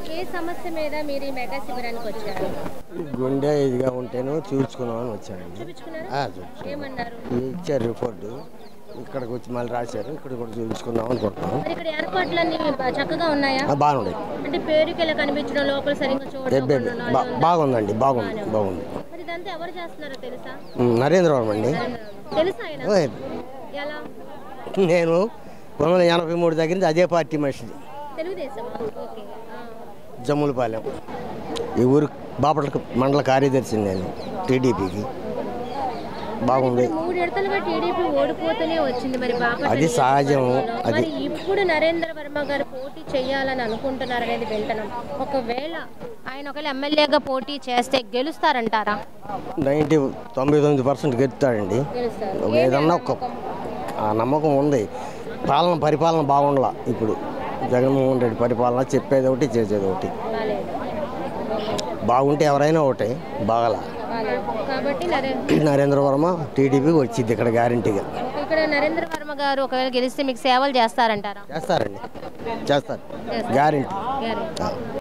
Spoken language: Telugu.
ఏ సమస్య మీద మీరు ఈ మెగా శిబిరానికి వచ్చారు గుండె ఇదిగా ఉంటేను చూపించుకున్నామని వచ్చానండి చూపించుకున్నారా ఆ, చూపించుకున్నాం. ఏమన్నారు ఇచ్చారు రిపోర్టు ఇక్కడికి వచ్చి మళ్ళీ రాశారు ఇక్కడ కూడా చూపించుకుందాం అనుకుంటున్నాం మరి ఇక్కడ ఏర్పాట్లన్నీ బా- చక్కగా ఉన్నాయా ఆ, బాగుంది అంటే పేరుకి ఇలా కనిపించడం లోపల సరిగ్గా చూడడం బెబ్బే కొన్ని బా- ఉన్నాయి. బాగుందండి బాగుంది బాగుంది మరి ఇదంతా ఎవరు చేస్తున్నారో తెలుసా ఉమ్, నరేంద్రవరం అండి తెలుసా ఆయన ఓయ్, ఎలా నేను పంతొమ్మిది వందల ఎనభై మూడు దగ్గర నుంచి అదే పార్టీ మనిషిని తెలుగుదేశమా ఓకే ఆ. జమ్ములపాలెం ఈ ఊరు బాపట్ల మండల కార్యదర్శి నేను టీడీపీకి బాగుంది ఇప్పుడు మూడు విడతలుగా టీడీపీ ఓడిపోతూనే వచ్చింది మరి బాపట్ల అది సహజం. నియోజకవర్గంలో. అది- మరి ఇప్పుడు నరేంద్ర వర్మ గారు పోటీ చేయాలని అనుకుంటున్నారు అనేది వింటున్నాం ఒకవేళ ఆయన ఒకవేళ ఎమ్మెల్యేగా పోటీ చేస్తే గెలుస్తారంటారా నైంటీ తొంభై తొమ్మిది పర్సెంట్ గెలుస్తాడండి గెలుస్తారు ఒక ఏదన్నా ఒక ఆ నమ్మకం ఉంది పాలన పరిపాలన బాగుండలా ఇప్పుడు జగన్మోహన్ రెడ్డి పరిపాలన చెప్పేది ఒకటి చేసేది ఒకటి బాలేదు బాగుంటే ఎవరైనా ఒకటే బాగలా బాలేదు కాబట్టి నరేంద్ర నరేంద్ర వర్మ టీడీపీ వచ్చింది ఇక్కడ గ్యారంటీగా ఇక్కడ నరేంద్ర వర్మ గారు ఒకవేళ గెలిస్తే మీకు సేవలు చేస్తారంటారా చేస్తారండి చేస్తారు గ్యారంటీ గ్యారెంటీ